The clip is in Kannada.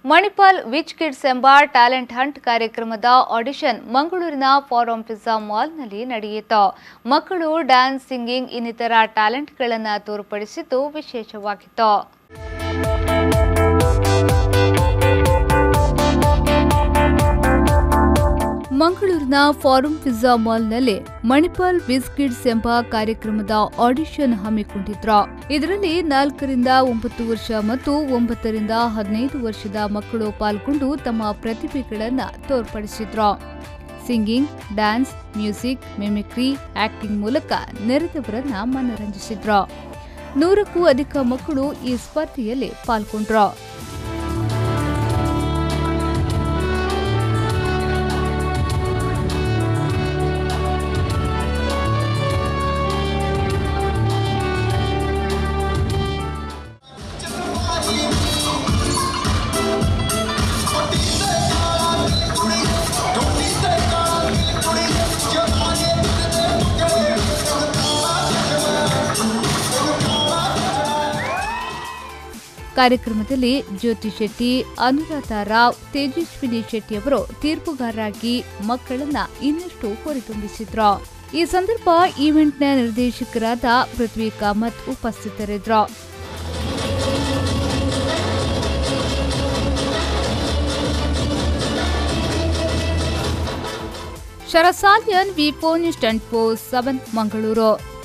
ಮಣಿಪಾಲ್ ವಿಚ್ ಕಿಡ್ಸ್ ಎಂಬ ಟ್ಯಾಲೆಂಟ್ ಹಂಟ್ ಕಾರ್ಯಕ್ರಮದ ಆಡಿಷನ್ ಮಂಗಳೂರಿನ ಫಾರಂ ಪಿಜ್ಜಾ ಮಾಲ್ನಲ್ಲಿ ನಡೆಯಿತು ಮಕ್ಕಳು ಡ್ಯಾನ್ಸ್ ಸಿಂಗಿಂಗ್ ಇನ್ನಿತರ ಟ್ಯಾಲೆಂಟ್ಗಳನ್ನು ತೋರ್ಪಡಿಸಿದ್ದು ವಿಶೇಷವಾಗಿತ್ತು ಮಂಗಳೂರಿನ ಫಾರಂ ಪಿಜ್ಜಾ ಮಾಲ್ನಲ್ಲಿ ಮಣಿಪಾಲ್ ಬಿಸ್ಕಿಟ್ಸ್ ಎಂಬ ಕಾರ್ಯಕ್ರಮದ ಆಡಿಷನ್ ಹಮ್ಮಿಕೊಂಡಿದ್ರು ಇದರಲ್ಲಿ ನಾಲ್ಕರಿಂದ ಒಂಬತ್ತು ವರ್ಷ ಮತ್ತು ಒಂಬತ್ತರಿಂದ ಹದಿನೈದು ವರ್ಷದ ಮಕ್ಕಳು ಪಾಲ್ಗೊಂಡು ತಮ್ಮ ಪ್ರತಿಭೆಗಳನ್ನ ತೋರ್ಪಡಿಸಿದ್ರು singing dance music mimicry acting ಮೂಲಕ ನೆರೆದವರನ್ನ ಮನರಂಜಿಸಿದ್ರು ನೂರಕ್ಕೂ ಅಧಿಕ ಮಕ್ಕಳು ಈ ಸ್ಪರ್ಧೆಯಲ್ಲಿ ಪಾಲ್ಗೊಂಡ್ರು ಕಾರ್ಯಕ್ರಮದಲ್ಲಿ ಜ್ಯೋತಿ ಶೆಟ್ಟಿ ಅನುರಾಧ ರಾವ್ ತೇಜಸ್ವಿನಿ ಶೆಟ್ಟಿ ಅವರು ತೀರ್ಪುಗಾರರಾಗಿ ಮಕ್ಕಳನ್ನ ಇನ್ನಷ್ಟು ಹುರಿದುಂಬಿಸಿದ್ರು ಈ ಸಂದರ್ಭ ಈವೆಂಟ್ನ ನಿರ್ದೇಶಕರಾದ ಪೃಥ್ವಿ ಕಾಮತ್ ಉಪಸ್ಥಿತರಿದ್ದರು ಶರಸಾಲ್ಯನ್ ವಿ ಫೋನ್ ಸ್ಟಂಟ್ ಪೋಸ್ ಸೆವೆನ್ ಮಂಗಳೂರು